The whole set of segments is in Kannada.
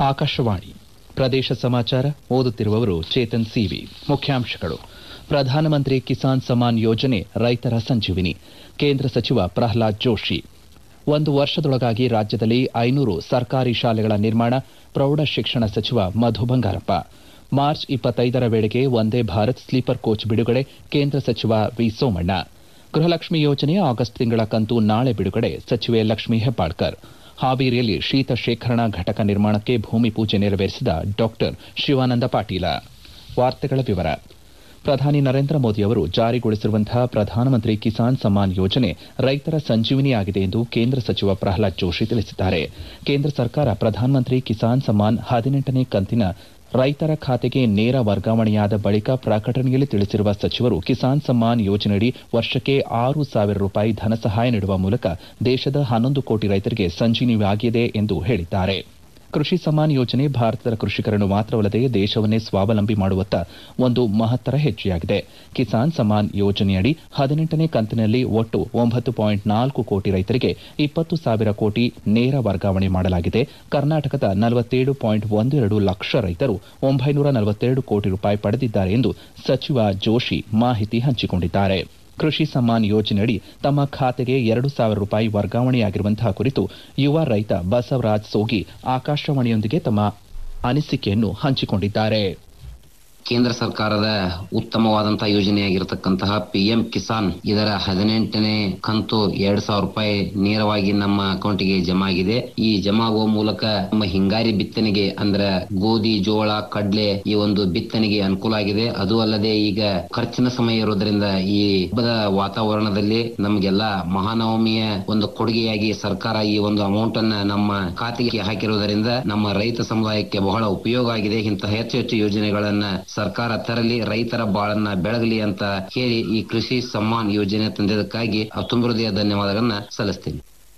ಆಕಾಶವಾಣಿ ಪ್ರದೇಶ ಸಮಾಚಾರ ಓದುತ್ತಿರುವವರು ಚೇತನ್ ಸಿವಿ ಮುಖ್ಯಾಂಶಗಳು ಪ್ರಧಾನಮಂತ್ರಿ ಕಿಸಾನ್ ಸಮ್ಮಾನ್ ಯೋಜನೆ ರೈತರ ಸಂಜೀವಿನಿ ಕೇಂದ್ರ ಸಚಿವ ಪ್ರಹ್ಲಾದ್ ಜೋಶಿ ಒಂದು ವರ್ಷದೊಳಗಾಗಿ ರಾಜ್ಯದಲ್ಲಿ ಐನೂರು ಸರ್ಕಾರಿ ಶಾಲೆಗಳ ನಿರ್ಮಾಣ ಪ್ರೌಢ ಶಿಕ್ಷಣ ಸಚಿವ ಮಧು ಬಂಗಾರಪ್ಪ ಮಾರ್ಚ್ ಇಪ್ಪತ್ತೈದರ ವೇಳೆಗೆ ವಂದೇ ಭಾರತ್ ಸ್ಲೀಪರ್ ಕೋಚ್ ಬಿಡುಗಡೆ ಕೇಂದ್ರ ಸಚಿವ ವಿ ಸೋಮಣ್ಣ ಗೃಹಲಕ್ಷ್ಮಿ ಯೋಜನೆ ಆಗಸ್ಟ್ ತಿಂಗಳ ಕಂತು ನಾಳೆ ಬಿಡುಗಡೆ ಸಚಿವೆ ಲಕ್ಷ್ಮೀ ಹೆಬ್ಬಾಳ್ಕರ್ ಹಾವೇರಿಯಲ್ಲಿ ಶೀತ ಶೇಖರಣಾ ಘಟಕ ನಿರ್ಮಾಣಕ್ಕೆ ಭೂಮಿ ಪೂಜೆ ನೆರವೇರಿಸಿದ ಡಾಕ್ಟರ್ ಶಿವಾನಂದ ಪಾಟೀಲ ವಾರ್ತೆಗಳ ವಿವರ ಪ್ರಧಾನಿ ನರೇಂದ್ರ ಮೋದಿ ಅವರು ಜಾರಿಗೊಳಿಸಿರುವಂತಹ ಪ್ರಧಾನಮಂತ್ರಿ ಕಿಸಾನ್ ಸಮ್ಮಾನ್ ಯೋಜನೆ ರೈತರ ಸಂಜೀವಿನಿಯಾಗಿದೆ ಎಂದು ಕೇಂದ್ರ ಸಚಿವ ಪ್ರಹ್ಲಾದ್ ಜೋಶಿ ತಿಳಿಸಿದ್ದಾರೆ ಕೇಂದ್ರ ಸರ್ಕಾರ ಪ್ರಧಾನಮಂತ್ರಿ ಕಿಸಾನ್ ಸಮ್ಮಾನ್ ಹದಿನೆಂಟನೇ ಕಂತಿನ ರೈತರ ಖಾತೆಗೆ ನೇರ ವರ್ಗಾವಣೆಯಾದ ಬಳಿಕ ಪ್ರಕಟಣೆಯಲ್ಲಿ ತಿಳಿಸಿರುವ ಸಚಿವರು ಕಿಸಾನ್ ಸಮ್ಮಾನ್ ಯೋಜನೆಯಡಿ ವರ್ಷಕ್ಕೆ ಆರು ಸಾವಿರ ರೂಪಾಯಿ ಧನಸಹಾಯ ನೀಡುವ ಮೂಲಕ ದೇಶದ ಹನ್ನೊಂದು ಕೋಟಿ ರೈತರಿಗೆ ಸಂಜೀವಿನಿಯಾಗಿದೆ ಎಂದು ಹೇಳಿದ್ದಾರೆ ಕೃಷಿ ಸಮ್ಮಾನ್ ಯೋಜನೆ ಭಾರತದ ಕೃಷಿಕರನ್ನು ಮಾತ್ರವಲ್ಲದೆ ದೇಶವನ್ನೇ ಸ್ವಾವಲಂಬಿ ಮಾಡುವತ್ತ ಒಂದು ಮಹತ್ತರ ಹೆಜ್ಜೆಯಾಗಿದೆ ಕಿಸಾನ್ ಸಮ್ಮಾನ್ ಯೋಜನೆಯಡಿ ಹದಿನೆಂಟನೇ ಕಂತಿನಲ್ಲಿ ಒಟ್ಟು ಒಂಬತ್ತು ಪಾಯಿಂಟ್ ನಾಲ್ಕು ಕೋಟಿ ರೈತರಿಗೆ ಇಪ್ಪತ್ತು ಸಾವಿರ ಕೋಟಿ ನೇರ ವರ್ಗಾವಣೆ ಮಾಡಲಾಗಿದೆ ಕರ್ನಾಟಕದ ನಲವತ್ತೇಳು ಪಾಯಿಂಟ್ ಒಂದು ಎರಡು ಲಕ್ಷ ರೈತರು ಒಂಬೈನೂರ ನಲವತ್ತೆರಡು ಕೋಟಿ ರೂಪಾಯಿ ಪಡೆದಿದ್ದಾರೆ ಎಂದು ಸಚಿವ ಜೋಶಿ ಮಾಹಿತಿ ಹಂಚಿಕೊಂಡಿದ್ದಾರೆ ಕೃಷಿ ಸಮ್ಮಾನ್ ಯೋಜನೆಯಡಿ ತಮ್ಮ ಖಾತೆಗೆ ಎರಡು ಸಾವಿರ ರೂಪಾಯಿ ವರ್ಗಾವಣೆಯಾಗಿರುವಂತಹ ಕುರಿತು ಯುವ ರೈತ ಬಸವರಾಜ್ ಸೋಗಿ ಆಕಾಶವಾಣಿಯೊಂದಿಗೆ ತಮ್ಮ ಅನಿಸಿಕೆಯನ್ನು ಹಂಚಿಕೊಂಡಿದ್ದಾರೆ ಕೇಂದ್ರ ಸರ್ಕಾರದ ಉತ್ತಮವಾದಂತಹ ಯೋಜನೆಯಾಗಿರತಕ್ಕಂತಹ ಪಿಎಂ ಕಿಸಾನ್ ಇದರ ಹದಿನೆಂಟನೇ ಕಂತು ಎರಡ್ ಸಾವಿರ ರೂಪಾಯಿ ನೇರವಾಗಿ ನಮ್ಮ ಅಕೌಂಟ್ಗೆ ಜಮಾ ಆಗಿದೆ ಈ ಜಮಾ ಆಗುವ ಮೂಲಕ ನಮ್ಮ ಹಿಂಗಾರಿ ಬಿತ್ತನೆಗೆ ಅಂದ್ರೆ ಗೋಧಿ ಜೋಳ ಕಡ್ಲೆ ಈ ಒಂದು ಬಿತ್ತನೆಗೆ ಅನುಕೂಲ ಆಗಿದೆ ಅದು ಅಲ್ಲದೆ ಈಗ ಖರ್ಚಿನ ಸಮಯ ಇರೋದ್ರಿಂದ ಈ ಹಬ್ಬದ ವಾತಾವರಣದಲ್ಲಿ ನಮ್ಗೆಲ್ಲ ಮಹಾನವಮಿಯ ಒಂದು ಕೊಡುಗೆಯಾಗಿ ಸರ್ಕಾರ ಈ ಒಂದು ಅಮೌಂಟ್ ಅನ್ನ ನಮ್ಮ ಖಾತೆಗೆ ಹಾಕಿರುವುದರಿಂದ ನಮ್ಮ ರೈತ ಸಮುದಾಯಕ್ಕೆ ಬಹಳ ಉಪಯೋಗ ಆಗಿದೆ ಇಂತಹ ಹೆಚ್ಚು ಹೆಚ್ಚು ಯೋಜನೆಗಳನ್ನ ಸರ್ಕಾರ ತರಲಿ ರೈತರ ಬಾಳನ್ನ ಬೆಳಗಲಿ ಅಂತ ಹೇಳಿ ಈ ಕೃಷಿ ಸಮ್ಮಾನ್ ಯೋಜನೆ ತಂದಿದ್ದಕ್ಕಾಗಿ ತುಂಬ ಹೃದಯ ಧನ್ಯವಾದಗಳನ್ನ ಸಲ್ಲಿಸ್ತೀನಿ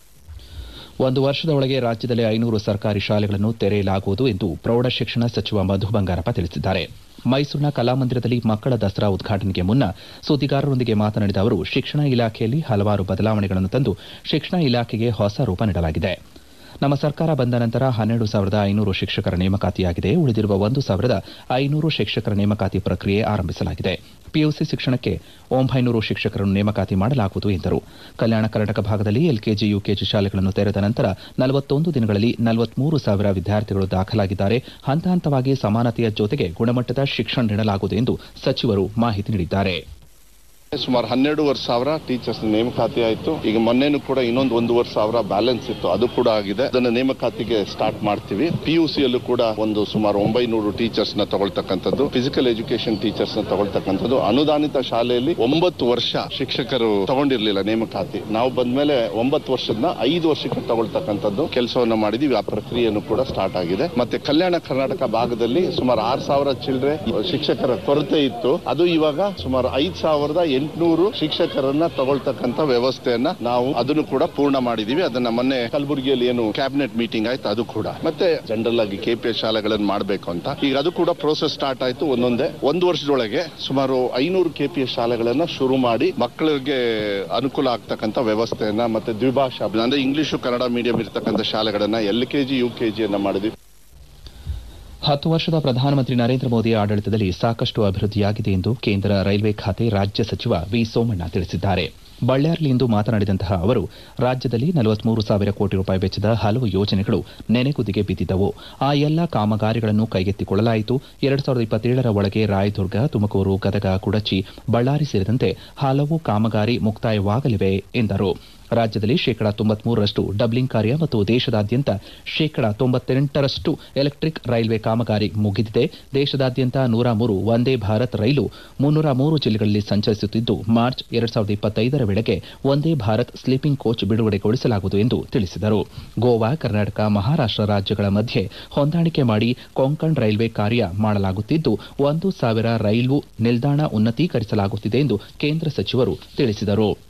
ಒಂದು ವರ್ಷದ ಒಳಗೆ ರಾಜ್ಯದಲ್ಲಿ ಐನೂರು ಸರ್ಕಾರಿ ಶಾಲೆಗಳನ್ನು ತೆರೆಯಲಾಗುವುದು ಎಂದು ಪ್ರೌಢ ಶಿಕ್ಷಣ ಸಚಿವ ಮಧು ಬಂಗಾರಪ್ಪ ತಿಳಿಸಿದ್ದಾರೆ ಮೈಸೂರಿನ ಕಲಾಮಂದಿರದಲ್ಲಿ ಮಕ್ಕಳ ದಸರಾ ಉದ್ಘಾಟನೆಗೆ ಮುನ್ನ ಸುದ್ದಿಗಾರರೊಂದಿಗೆ ಮಾತನಾಡಿದ ಅವರು ಶಿಕ್ಷಣ ಇಲಾಖೆಯಲ್ಲಿ ಹಲವಾರು ಬದಲಾವಣೆಗಳನ್ನು ತಂದು ಶಿಕ್ಷಣ ಇಲಾಖೆಗೆ ಹೊಸ ರೂಪ ನೀಡಲಾಗಿದೆ ನಮ್ಮ ಸರ್ಕಾರ ಬಂದ ನಂತರ ಹನ್ನೆರಡು ಸಾವಿರದ ಐನೂರು ಶಿಕ್ಷಕರ ನೇಮಕಾತಿಯಾಗಿದೆ ಉಳಿದಿರುವ ಒಂದು ಸಾವಿರದ ಐನೂರು ಶಿಕ್ಷಕರ ನೇಮಕಾತಿ ಪ್ರಕ್ರಿಯೆ ಆರಂಭಿಸಲಾಗಿದೆ ಪಿಯುಸಿ ಶಿಕ್ಷಣಕ್ಕೆ ಒಂಬೈನೂರು ಶಿಕ್ಷಕರನ್ನು ನೇಮಕಾತಿ ಮಾಡಲಾಗುವುದು ಎಂದರು ಕಲ್ಯಾಣ ಕರ್ನಾಟಕ ಭಾಗದಲ್ಲಿ ಎಲ್ಕೆಜಿ ಯುಕೆಜಿ ಶಾಲೆಗಳನ್ನು ತೆರೆದ ನಂತರ ನಲವತ್ತೊಂದು ದಿನಗಳಲ್ಲಿ ನಲವತ್ಮೂರು ಸಾವಿರ ವಿದ್ಯಾರ್ಥಿಗಳು ದಾಖಲಾಗಿದ್ದಾರೆ ಹಂತ ಹಂತವಾಗಿ ಸಮಾನತೆಯ ಜೊತೆಗೆ ಗುಣಮಟ್ಟದ ಶಿಕ್ಷಣ ನೀಡಲಾಗುವುದು ಎಂದು ಸಚಿವರು ಮಾಹಿತಿ ನೀಡಿದ್ದಾರೆ ಸುಮಾರು ಹನ್ನೆರಡೂವರೆ ಸಾವಿರ ಟೀಚರ್ಸ್ ನೇಮಕಾತಿ ಆಯಿತು ಈಗ ಮೊನ್ನೆನೂ ಕೂಡ ಇನ್ನೊಂದು ಒಂದೂವರೆ ಸಾವಿರ ಬ್ಯಾಲೆನ್ಸ್ ಇತ್ತು ಅದು ಕೂಡ ಆಗಿದೆ ಅದನ್ನ ನೇಮಕಾತಿಗೆ ಸ್ಟಾರ್ಟ್ ಮಾಡ್ತೀವಿ ಪಿಯುಸಿಯಲ್ಲೂ ಕೂಡ ಒಂದು ಸುಮಾರು ಒಂಬೈನೂರು ಟೀಚರ್ಸ್ ನ ತಗೊಳ್ತಕ್ಕಂಥದ್ದು ಫಿಸಿಕಲ್ ಎಜುಕೇಶನ್ ಟೀಚರ್ಸ್ ನ ತಗೊಳ್ತಕ್ಕಂಥದ್ದು ಅನುದಾನಿತ ಶಾಲೆಯಲ್ಲಿ ಒಂಬತ್ತು ವರ್ಷ ಶಿಕ್ಷಕರು ತಗೊಂಡಿರ್ಲಿಲ್ಲ ನೇಮಕಾತಿ ನಾವು ಬಂದ್ಮೇಲೆ ಒಂಬತ್ತು ವರ್ಷದ ಐದು ವರ್ಷಕ್ಕೆ ತಗೊಳ್ತಕ್ಕಂಥದ್ದು ಕೆಲಸವನ್ನ ಮಾಡಿದೀವಿ ಆ ಪ್ರಕ್ರಿಯೆಯನ್ನು ಕೂಡ ಸ್ಟಾರ್ಟ್ ಆಗಿದೆ ಮತ್ತೆ ಕಲ್ಯಾಣ ಕರ್ನಾಟಕ ಭಾಗದಲ್ಲಿ ಸುಮಾರು ಆರು ಸಾವಿರ ಚಿಲ್ಲರೆ ಶಿಕ್ಷಕರ ಕೊರತೆ ಇತ್ತು ಅದು ಇವಾಗ ಸುಮಾರು ಐದು ಸಾವಿರದ ಎಂಟುನೂರು ಶಿಕ್ಷಕರನ್ನ ತಗೊಳ್ತಕ್ಕಂಥ ವ್ಯವಸ್ಥೆಯನ್ನ ನಾವು ಅದನ್ನು ಕೂಡ ಪೂರ್ಣ ಮಾಡಿದೀವಿ ಅದನ್ನ ಮೊನ್ನೆ ಕಲಬುರಗಿಯಲ್ಲಿ ಏನು ಕ್ಯಾಬಿನೆಟ್ ಮೀಟಿಂಗ್ ಆಯ್ತು ಅದು ಕೂಡ ಮತ್ತೆ ಜನರಲ್ ಆಗಿ ಕೆಪಿಎಸ್ ಶಾಲೆಗಳನ್ನು ಮಾಡಬೇಕು ಅಂತ ಈಗ ಅದು ಕೂಡ ಪ್ರೋಸೆಸ್ ಸ್ಟಾರ್ಟ್ ಆಯ್ತು ಒಂದೊಂದೇ ಒಂದು ವರ್ಷದೊಳಗೆ ಸುಮಾರು ಐನೂರು ಕೆಪಿಎಸ್ ಶಾಲೆಗಳನ್ನ ಶುರು ಮಾಡಿ ಮಕ್ಕಳಿಗೆ ಅನುಕೂಲ ಆಗ್ತಕ್ಕಂಥ ವ್ಯವಸ್ಥೆಯನ್ನ ಮತ್ತೆ ದ್ವಿಭಾಷಾ ಅಂದ್ರೆ ಇಂಗ್ಲಿಷು ಕನ್ನಡ ಮೀಡಿಯಂ ಇರ್ತಕ್ಕಂಥ ಶಾಲೆಗಳನ್ನ ಎಲ್ ಕೆಜಿ ಯು ಕೆಜಿಯನ್ನ ಮಾಡಿದ್ವಿ ಹತ್ತು ವರ್ಷದ ಪ್ರಧಾನಮಂತ್ರಿ ನರೇಂದ್ರ ಮೋದಿ ಆಡಳಿತದಲ್ಲಿ ಸಾಕಷ್ಟು ಅಭಿವೃದ್ಧಿಯಾಗಿದೆ ಎಂದು ಕೇಂದ್ರ ರೈಲ್ವೆ ಖಾತೆ ರಾಜ್ಯ ಸಚಿವ ವಿ ಸೋಮಣ್ಣ ತಿಳಿಸಿದ್ದಾರೆ ಬಳ್ಳಾರಿಯಲ್ಲಿಂದು ಮಾತನಾಡಿದಂತಹ ಅವರು ರಾಜ್ಯದಲ್ಲಿ ನಲವತ್ಮೂರು ಸಾವಿರ ಕೋಟಿ ರೂಪಾಯಿ ವೆಚ್ಚದ ಹಲವು ಯೋಜನೆಗಳು ನೆನೆಗುದಿಗೆ ಬಿದ್ದಿದ್ದವು ಆ ಎಲ್ಲ ಕಾಮಗಾರಿಗಳನ್ನು ಕೈಗೆತ್ತಿಕೊಳ್ಳಲಾಯಿತು ಎರಡು ಸಾವಿರದ ಇಪ್ಪತ್ತೇಳರ ಒಳಗೆ ರಾಯದುರ್ಗ ತುಮಕೂರು ಗದಗ ಕುಡಚಿ ಬಳ್ಳಾರಿ ಸೇರಿದಂತೆ ಹಲವು ಕಾಮಗಾರಿ ಮುಕ್ತಾಯವಾಗಲಿವೆ ಎಂದರು ರಾಜ್ಯದಲ್ಲಿ ಶೇಕಡಾ ತೊಂಬತ್ಮೂರರಷ್ಟು ಡಬ್ಲಿಂಗ್ ಕಾರ್ಯ ಮತ್ತು ದೇಶದಾದ್ಯಂತ ಶೇಕಡಾ ತೊಂಬತ್ತೆಂಟರಷ್ಟು ಎಲೆಕ್ಟ್ರಿಕ್ ರೈಲ್ವೆ ಕಾಮಗಾರಿ ಮುಗಿದಿದೆ ದೇಶದಾದ್ಯಂತ ನೂರ ಮೂರು ವಂದೇ ಭಾರತ್ ರೈಲು ಮುನ್ನೂರ ಮೂರು ಜಿಲ್ಲೆಗಳಲ್ಲಿ ಸಂಚರಿಸುತ್ತಿದ್ದು ಮಾರ್ಚ್ ಎರಡ್ ಸಾವಿರದ ಇಪ್ಪತ್ತೈದರ ವೇಳೆಗೆ ವಂದೇ ಭಾರತ್ ಸ್ಲೀಪಿಂಗ್ ಕೋಚ್ ಬಿಡುಗಡೆಗೊಳಿಸಲಾಗುವುದು ಎಂದು ತಿಳಿಸಿದರು ಗೋವಾ ಕರ್ನಾಟಕ ಮಹಾರಾಷ್ಟ್ರ ರಾಜ್ಯಗಳ ಮಧ್ಯೆ ಹೊಂದಾಣಿಕೆ ಮಾಡಿ ಕೊಂಕಣ್ ರೈಲ್ವೆ ಕಾರ್ಯ ಮಾಡಲಾಗುತ್ತಿದ್ದು ಒಂದು ಸಾವಿರ ರೈಲು ನಿಲ್ದಾಣ ಉನ್ನತೀಕರಿಸಲಾಗುತ್ತಿದೆ ಎಂದು ಕೇಂದ್ರ ಸಚಿವರು ತಿಳಿಸಿದರು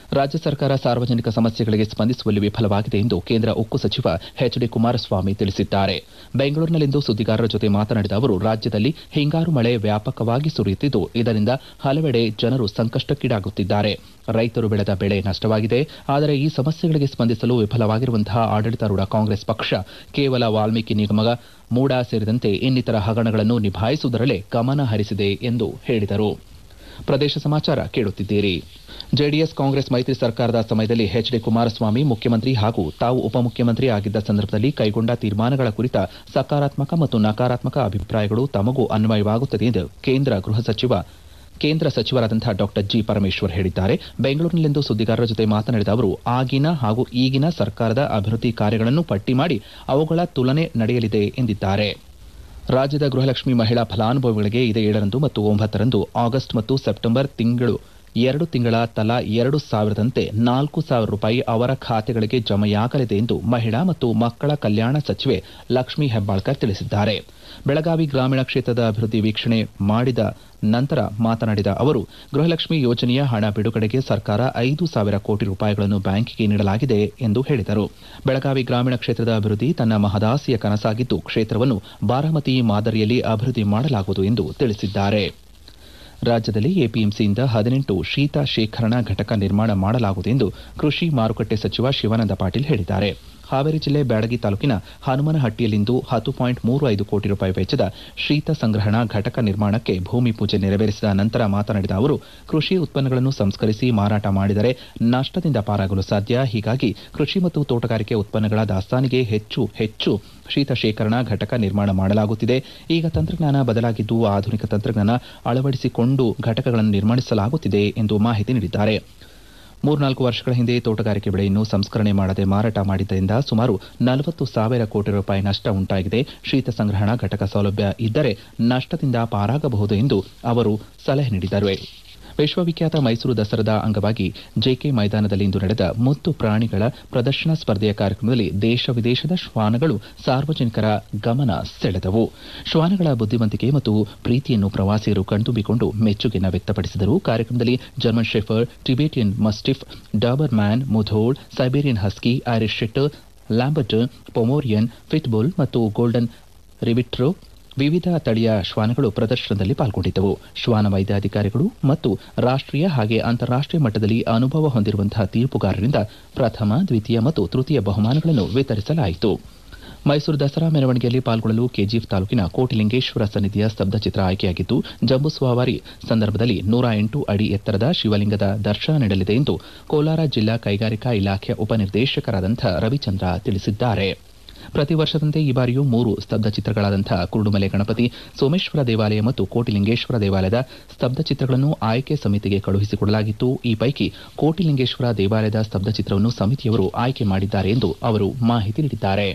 ರಾಜ್ಯ ಸರ್ಕಾರ ಸಾರ್ವಜನಿಕ ಸಮಸ್ಯೆಗಳಿಗೆ ಸ್ಪಂದಿಸುವಲ್ಲಿ ವಿಫಲವಾಗಿದೆ ಎಂದು ಕೇಂದ್ರ ಉಕ್ಕು ಸಚಿವ ಎಚ್ ಡಿ ಕುಮಾರಸ್ವಾಮಿ ತಿಳಿಸಿದ್ದಾರೆ ಬೆಂಗಳೂರಿನಲ್ಲಿಂದು ಸುದ್ದಿಗಾರರ ಜೊತೆ ಮಾತನಾಡಿದ ಅವರು ರಾಜ್ಯದಲ್ಲಿ ಹಿಂಗಾರು ಮಳೆ ವ್ಯಾಪಕವಾಗಿ ಸುರಿಯುತ್ತಿದ್ದು ಇದರಿಂದ ಹಲವೆಡೆ ಜನರು ಸಂಕಷ್ಟಕ್ಕೀಡಾಗುತ್ತಿದ್ದಾರೆ ರೈತರು ಬೆಳೆದ ಬೆಳೆ ನಷ್ಟವಾಗಿದೆ ಆದರೆ ಈ ಸಮಸ್ಯೆಗಳಿಗೆ ಸ್ಪಂದಿಸಲು ವಿಫಲವಾಗಿರುವಂತಹ ಆಡಳಿತಾರೂಢ ಕಾಂಗ್ರೆಸ್ ಪಕ್ಷ ಕೇವಲ ವಾಲ್ಮೀಕಿ ನಿಗಮ ಮೂಡಾ ಸೇರಿದಂತೆ ಇನ್ನಿತರ ಹಗರಣಗಳನ್ನು ನಿಭಾಯಿಸುವುದರಲ್ಲೇ ಗಮನ ಹರಿಸಿದೆ ಎಂದು ಹೇಳಿದರು ಪ್ರದೇಶ ಸಮಾಚಾರ ಕೇಳುತ್ತಿದ್ದೀರಿ ಜೆಡಿಎಸ್ ಕಾಂಗ್ರೆಸ್ ಮೈತ್ರಿ ಸರ್ಕಾರದ ಸಮಯದಲ್ಲಿ ಎಚ್ ಡಿ ಕುಮಾರಸ್ವಾಮಿ ಮುಖ್ಯಮಂತ್ರಿ ಹಾಗೂ ತಾವು ಉಪಮುಖ್ಯಮಂತ್ರಿ ಆಗಿದ್ದ ಸಂದರ್ಭದಲ್ಲಿ ಕೈಗೊಂಡ ತೀರ್ಮಾನಗಳ ಕುರಿತ ಸಕಾರಾತ್ಮಕ ಮತ್ತು ನಕಾರಾತ್ಮಕ ಅಭಿಪ್ರಾಯಗಳು ತಮಗೂ ಅನ್ವಯವಾಗುತ್ತದೆ ಎಂದು ಕೇಂದ್ರ ಗೃಹ ಸಚಿವ ಕೇಂದ್ರ ಸಚಿವರಾದಂತಹ ಡಾಕ್ಟರ್ ಜಿ ಪರಮೇಶ್ವರ್ ಹೇಳಿದ್ದಾರೆ ಬೆಂಗಳೂರಿನಲ್ಲಿಂದು ಸುದ್ದಿಗಾರರ ಜೊತೆ ಮಾತನಾಡಿದ ಅವರು ಆಗಿನ ಹಾಗೂ ಈಗಿನ ಸರ್ಕಾರದ ಅಭಿವೃದ್ಧಿ ಕಾರ್ಯಗಳನ್ನು ಪಟ್ಟಿ ಮಾಡಿ ಅವುಗಳ ತುಲನೆ ನಡೆಯಲಿದೆ ಎಂದಿದ್ದಾರೆ ರಾಜ್ಯದ ಗೃಹಲಕ್ಷ್ಮಿ ಮಹಿಳಾ ಫಲಾನುಭವಿಗಳಿಗೆ ಇದೇ ಏಳರಂದು ಮತ್ತು ಒಂಬತ್ತರಂದು ಆಗಸ್ಟ್ ಮತ್ತು ಸೆಪ್ಟೆಂಬರ್ ತಿಂಗಳು ಎರಡು ತಿಂಗಳ ತಲಾ ಎರಡು ಸಾವಿರದಂತೆ ನಾಲ್ಕು ಸಾವಿರ ರೂಪಾಯಿ ಅವರ ಖಾತೆಗಳಿಗೆ ಜಮೆಯಾಗಲಿದೆ ಎಂದು ಮಹಿಳಾ ಮತ್ತು ಮಕ್ಕಳ ಕಲ್ಯಾಣ ಸಚಿವೆ ಲಕ್ಷ್ಮೀ ಹೆಬ್ಬಾಳ್ಕರ್ ತಿಳಿಸಿದ್ದಾರೆ ಬೆಳಗಾವಿ ಗ್ರಾಮೀಣ ಕ್ಷೇತ್ರದ ಅಭಿವೃದ್ಧಿ ವೀಕ್ಷಣೆ ಮಾಡಿದ ನಂತರ ಮಾತನಾಡಿದ ಅವರು ಗೃಹಲಕ್ಷ್ಮಿ ಯೋಜನೆಯ ಹಣ ಬಿಡುಗಡೆಗೆ ಸರ್ಕಾರ ಐದು ಸಾವಿರ ಕೋಟಿ ರೂಪಾಯಿಗಳನ್ನು ಬ್ಯಾಂಕಿಗೆ ನೀಡಲಾಗಿದೆ ಎಂದು ಹೇಳಿದರು ಬೆಳಗಾವಿ ಗ್ರಾಮೀಣ ಕ್ಷೇತ್ರದ ಅಭಿವೃದ್ಧಿ ತನ್ನ ಮಹದಾಸಿಯ ಕನಸಾಗಿದ್ದು ಕ್ಷೇತ್ರವನ್ನು ಬಾರಾಮತಿ ಮಾದರಿಯಲ್ಲಿ ಅಭಿವೃದ್ಧಿ ಮಾಡಲಾಗುವುದು ಎಂದು ತಿಳಿಸಿದ್ದಾರೆ ರಾಜ್ಯದಲ್ಲಿ ಎಪಿಎಂಸಿಯಿಂದ ಹದಿನೆಂಟು ಶೀತ ಶೇಖರಣಾ ಘಟಕ ನಿರ್ಮಾಣ ಮಾಡಲಾಗುವುದು ಎಂದು ಕೃಷಿ ಮಾರುಕಟ್ಟೆ ಸಚಿವ ಶಿವಾನಂದ ಪಾಟೀಲ್ ಹೇಳಿದ್ದಾರೆ ಹಾವೇರಿ ಜಿಲ್ಲೆ ಬ್ಯಾಡಗಿ ತಾಲೂಕಿನ ಹನುಮನಹಟ್ಟಿಯಲ್ಲಿಂದು ಹತ್ತು ಪಾಯಿಂಟ್ ಮೂರು ಐದು ಕೋಟಿ ರೂಪಾಯಿ ವೆಚ್ಚದ ಶೀತ ಸಂಗ್ರಹಣಾ ಘಟಕ ನಿರ್ಮಾಣಕ್ಕೆ ಭೂಮಿ ಪೂಜೆ ನೆರವೇರಿಸಿದ ನಂತರ ಮಾತನಾಡಿದ ಅವರು ಕೃಷಿ ಉತ್ಪನ್ನಗಳನ್ನು ಸಂಸ್ಕರಿಸಿ ಮಾರಾಟ ಮಾಡಿದರೆ ನಷ್ಟದಿಂದ ಪಾರಾಗಲು ಸಾಧ್ಯ ಹೀಗಾಗಿ ಕೃಷಿ ಮತ್ತು ತೋಟಗಾರಿಕೆ ಉತ್ಪನ್ನಗಳ ದಾಸ್ತಾನಿಗೆ ಹೆಚ್ಚು ಹೆಚ್ಚು ಶೀತ ಶೇಖರಣಾ ಘಟಕ ನಿರ್ಮಾಣ ಮಾಡಲಾಗುತ್ತಿದೆ ಈಗ ತಂತ್ರಜ್ಞಾನ ಬದಲಾಗಿದ್ದು ಆಧುನಿಕ ತಂತ್ರಜ್ಞಾನ ಅಳವಡಿಸಿಕೊಂಡು ಘಟಕಗಳನ್ನು ನಿರ್ಮಿಸಲಾಗುತ್ತಿದೆ ಎಂದು ಮಾಹಿತಿ ನೀಡಿದ್ದಾರೆ ಮೂರ್ನಾಲ್ಕು ವರ್ಷಗಳ ಹಿಂದೆ ತೋಟಗಾರಿಕೆ ಬೆಳೆಯನ್ನು ಸಂಸ್ಕರಣೆ ಮಾಡದೆ ಮಾರಾಟ ಮಾಡಿದ್ದರಿಂದ ಸುಮಾರು ನಲವತ್ತು ಸಾವಿರ ಕೋಟಿ ರೂಪಾಯಿ ನಷ್ಟ ಉಂಟಾಗಿದೆ ಶೀತ ಸಂಗ್ರಹಣಾ ಘಟಕ ಸೌಲಭ್ಯ ಇದ್ದರೆ ನಷ್ಟದಿಂದ ಪಾರಾಗಬಹುದು ಎಂದು ಅವರು ಸಲಹೆ ನೀಡಿದರು ವಿಶ್ವವಿಖ್ಯಾತ ಮೈಸೂರು ದಸರಾದ ಅಂಗವಾಗಿ ಜೆಕೆ ಮೈದಾನದಲ್ಲಿಂದು ನಡೆದ ಮುತ್ತು ಪ್ರಾಣಿಗಳ ಪ್ರದರ್ಶನ ಸ್ಪರ್ಧೆಯ ಕಾರ್ಯಕ್ರಮದಲ್ಲಿ ದೇಶ ವಿದೇಶದ ಶ್ವಾನಗಳು ಸಾರ್ವಜನಿಕರ ಗಮನ ಸೆಳೆದವು ಶ್ವಾನಗಳ ಬುದ್ಧಿವಂತಿಕೆ ಮತ್ತು ಪ್ರೀತಿಯನ್ನು ಪ್ರವಾಸಿಗರು ಕಣ್ತುಂಬಿಕೊಂಡು ಮೆಚ್ಚುಗೆಯನ್ನು ವ್ಯಕ್ತಪಡಿಸಿದರು ಕಾರ್ಯಕ್ರಮದಲ್ಲಿ German shepherd Tibetan mastiff Doberman Mudhol Siberian husky Irish setter ಲ್ಯಾಂಬರ್ಟ್ ಪೊಮೋರಿಯನ್ ಫಿಟ್ಬುಲ್ ಮತ್ತು ಗೋಲ್ಡನ್ ರಿಬಿಟ್ರೋ ವಿವಿಧ ತಳಿಯ ಶ್ವಾನಗಳು ಪ್ರದರ್ಶನದಲ್ಲಿ ಪಾಲ್ಗೊಂಡಿದ್ದವು ಶ್ವಾನ ವೈದ್ಯಾಧಿಕಾರಿಗಳು ಮತ್ತು ರಾಷ್ಟ್ರೀಯ ಹಾಗೆ ಅಂತಾರಾಷ್ಟ್ರೀಯ ಮಟ್ಟದಲ್ಲಿ ಅನುಭವ ಹೊಂದಿರುವಂತಹ ತೀರ್ಪುಗಾರರಿಂದ ಪ್ರಥಮ ದ್ವಿತೀಯ ಮತ್ತು ತೃತೀಯ ಬಹುಮಾನಗಳನ್ನು ವಿತರಿಸಲಾಯಿತು ಮೈಸೂರು ದಸರಾ ಮೆರವಣಿಗೆಯಲ್ಲಿ ಪಾಲ್ಗೊಳ್ಳಲು ಕೆಜಿಎಫ್ ತಾಲೂಕಿನ ಕೋಟಿಲಿಂಗೇಶ್ವರ ಸನ್ನಿಧಿಯ ಸ್ತಬ್ಧಚಿತ್ರ ಆಯ್ಕೆಯಾಗಿದ್ದು ಜಂಬೂ ಸವಾರಿ ಸಂದರ್ಭದಲ್ಲಿ ನೂರ ಎಂಟು ಅಡಿ ಎತ್ತರದ ಶಿವಲಿಂಗದ ದರ್ಶನ ನೀಡಲಿದೆ ಎಂದು ಕೋಲಾರ ಜಿಲ್ಲಾ ಕೈಗಾರಿಕಾ ಇಲಾಖೆಯ ಉಪನಿರ್ದೇಶಕರಾದಂಥ ರವಿಚಂದ್ರ ತಿಳಿಸಿದ್ದಾರೆ ಪ್ರತಿ ವರ್ಷದಂತೆ ಈ ಬಾರಿಯೂ ಮೂರು ಸ್ತಬ್ಧ ಚಿತ್ರಗಳಾದಂತಹ ಕುರುಡುಮಲೆ ಗಣಪತಿ ಸೋಮೇಶ್ವರ ದೇವಾಲಯ ಮತ್ತು ಕೋಟಿಲಿಂಗೇಶ್ವರ ದೇವಾಲಯದ ಸ್ತಬ್ಧ ಚಿತ್ರಗಳನ್ನು ಆಯ್ಕೆ ಸಮಿತಿಗೆ ಕಳುಹಿಸಿಕೊಡಲಾಗಿತ್ತು ಈ ಪೈಕಿ ಕೋಟಿಲಿಂಗೇಶ್ವರ ದೇವಾಲಯದ ಸ್ತಬ್ಧ ಚಿತ್ರವನ್ನು ಸಮಿತಿಯವರು ಆಯ್ಕೆ ಮಾಡಿದ್ದಾರೆ ಎಂದು ಅವರು ಮಾಹಿತಿ ನೀಡಿದ್ದಾರೆ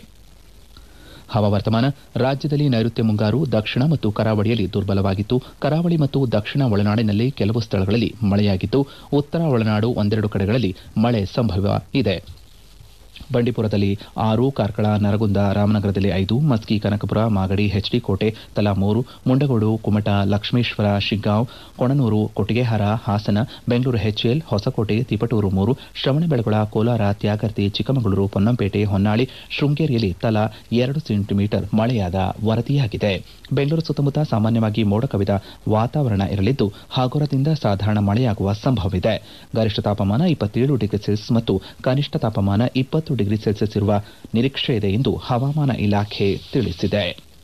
ಹವಾವರ್ತಮಾನ ರಾಜ್ಯದಲ್ಲಿ ನೈಋತ್ಯ ಮುಂಗಾರು ದಕ್ಷಿಣ ಮತ್ತು ಕರಾವಳಿಯಲ್ಲಿ ದುರ್ಬಲವಾಗಿತ್ತು ಕರಾವಳಿ ಮತ್ತು ದಕ್ಷಿಣ ಒಳನಾಡಿನಲ್ಲಿ ಕೆಲವು ಸ್ಥಳಗಳಲ್ಲಿ ಮಳೆಯಾಗಿದ್ದು ಉತ್ತರ ಒಳನಾಡು ಒಂದೆರಡು ಕಡೆಗಳಲ್ಲಿ ಮಳೆ ಸಂಭವ ಇದೆ ಬಂಡೀಪುರದಲ್ಲಿ ಆರು ಕಾರ್ಕಳ ನರಗುಂದ ರಾಮನಗರದಲ್ಲಿ ಐದು ಮಸ್ಕಿ ಕನಕಪುರ ಮಾಗಡಿ ಎಚ್ಡಿ ಕೋಟೆ ತಲಾ ಮೂರು ಮುಂಡಗೋಡು ಕುಮಟ ಲಕ್ಷ್ಮೇಶ್ವರ ಶಿಗ್ಗಾಂವ್ ಕೊಣನೂರು ಕೊಟ್ಟಿಗೆಹಾರ ಹಾಸನ ಬೆಂಗಳೂರು ಎಚ್ಎಲ್ ಹೊಸಕೋಟೆ ತಿಪಟೂರು ಮೂರು ಶ್ರವಣಬೆಳಗೊಳ ಕೋಲಾರ ತ್ಯಾಗರ್ತಿ ಚಿಕ್ಕಮಗಳೂರು ಪೊನ್ನಂಪೇಟೆ ಹೊನ್ನಾಳಿ ಶೃಂಗೇರಿಯಲ್ಲಿ ತಲಾ ಎರಡು ಸೆಂಟಿಮೀಟರ್ ಮಳೆಯಾದ ವರದಿಯಾಗಿದೆ ಬೆಂಗಳೂರು ಸುತ್ತಮುತ್ತ ಸಾಮಾನ್ಯವಾಗಿ ಮೋಡ ಕವಿದ ವಾತಾವರಣ ಇರಲಿದ್ದು ಹಗುರದಿಂದ ಸಾಧಾರಣ ಮಳೆಯಾಗುವ ಸಂಭವವಿದೆ ಗರಿಷ್ಠ ತಾಪಮಾನ ಇಪ್ಪತ್ತೇಳು ಡಿಗ್ರಿ ಸೆಲ್ಸಿಯಸ್ ಮತ್ತು ಕನಿಷ್ಠ ತಾಪಮಾನ ಇಪ್ಪತ್ತು ಡಿಗ್ರಿ ಸೆಲ್ಸಿಯಸ್ ಇರುವ ನಿರೀಕ್ಷೆ ಇದೆ ಎಂದು ಹವಾಮಾನ ಇಲಾಖೆ ತಿಳಿಸಿದೆ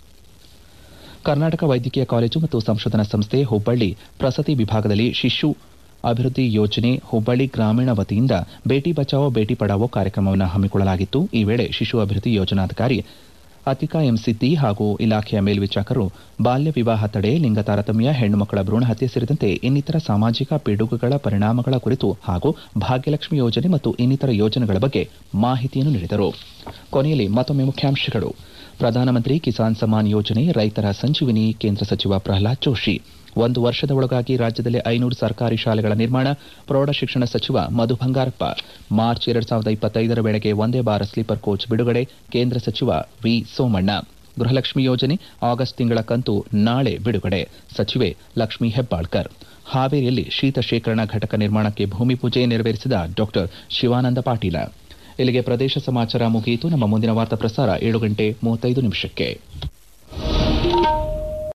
ಕರ್ನಾಟಕ ವೈದ್ಯಕೀಯ ಕಾಲೇಜು ಮತ್ತು ಸಂಶೋಧನಾ ಸಂಸ್ಥೆ ಹುಬ್ಬಳ್ಳಿ ಪ್ರಸತಿ ವಿಭಾಗದಲ್ಲಿ ಶಿಶು ಅಭಿವೃದ್ಧಿ ಯೋಜನೆ ಹುಬ್ಬಳ್ಳಿ ಗ್ರಾಮೀಣ ವತಿಯಿಂದ ಬೇಟಿ ಬಚಾವೋ ಬೇಟಿ ಪಡಾವೋ ಕಾರ್ಯಕ್ರಮವನ್ನು ಹಮ್ಮಿಕೊಳ್ಳಲಾಗಿತ್ತು ಈ ವೇಳೆ ಶಿಶು ಅಭಿವೃದ್ಧಿ ಯೋಜನಾಧಿಕಾರಿ ಅತಿಕಾ ಎಂಸಿದ್ದಿ ಹಾಗೂ ಇಲಾಖೆಯ ಮೇಲ್ವಿಚಾರಕರು ಬಾಲ್ಯ ವಿವಾಹ ತಡೆ ಲಿಂಗ ತಾರತಮ್ಯ ಹೆಣ್ಣು ಮಕ್ಕಳ ಭ್ರೂಣ ಹತ್ಯೆ ಸೇರಿದಂತೆ ಇನ್ನಿತರ ಸಾಮಾಜಿಕ ಪಿಡುಗುಗಳ ಪರಿಣಾಮಗಳ ಕುರಿತು ಹಾಗೂ ಭಾಗ್ಯಲಕ್ಷ್ಮಿ ಯೋಜನೆ ಮತ್ತು ಇನ್ನಿತರ ಯೋಜನೆಗಳ ಬಗ್ಗೆ ಮಾಹಿತಿಯನ್ನು ನೀಡಿದರು ಕೊನೆಯಲ್ಲಿ ಮತ್ತೊಮ್ಮೆ ಮುಖ್ಯಾಂಶಗಳು ಪ್ರಧಾನಮಂತ್ರಿ ಕಿಸಾನ್ ಸಮ್ಮಾನ್ ಯೋಜನೆ ರೈತರ ಸಂಜೀವಿನಿ ಕೇಂದ್ರ ಸಚಿವ ಪ್ರಹ್ಲಾದ್ ಜೋಶಿ ಒಂದು ವರ್ಷದ ಒಳಗಾಗಿ ರಾಜ್ಯದಲ್ಲಿ ಐನೂರು ಸರ್ಕಾರಿ ಶಾಲೆಗಳ ನಿರ್ಮಾಣ ಪ್ರೌಢಶಿಕ್ಷಣ ಸಚಿವ ಮಧು ಬಂಗಾರಪ್ಪ ಮಾರ್ಚ್ ಎರಡ್ ಸಾವಿರದ ಇಪ್ಪತ್ತೈದರ ವೇಳೆಗೆ ಒಂದೇ ಬಾರ ಸ್ಲೀಪರ್ ಕೋಚ್ ಬಿಡುಗಡೆ ಕೇಂದ್ರ ಸಚಿವ ವಿ ಸೋಮಣ್ಣ ಗೃಹಲಕ್ಷ್ಮಿ ಯೋಜನೆ ಆಗಸ್ಟ್ ತಿಂಗಳ ಕಂತು ನಾಳೆ ಬಿಡುಗಡೆ ಸಚಿವೆ ಲಕ್ಷ್ಮೀ ಹೆಬ್ಬಾಳ್ಕರ್ ಹಾವೇರಿಯಲ್ಲಿ ಶೀತ ಶೇಖರಣಾ ಘಟಕ ನಿರ್ಮಾಣಕ್ಕೆ ಭೂಮಿ ಪೂಜೆ ನೆರವೇರಿಸಿದ ಡಾಕ್ಟರ್ ಶಿವಾನಂದ ಪಾಟೀಲ ಇಲ್ಲಿಗೆ ಪ್ರದೇಶ ಸಮಾಚಾರ ಮುಗಿಯಿತು ನಮ್ಮ ಮುಂದಿನ ವಾರ್ತಾ ಪ್ರಸಾರ ಏಳು ಗಂಟೆ ಮೂವತ್ತೈದು ನಿಮಿಷಕ್ಕೆ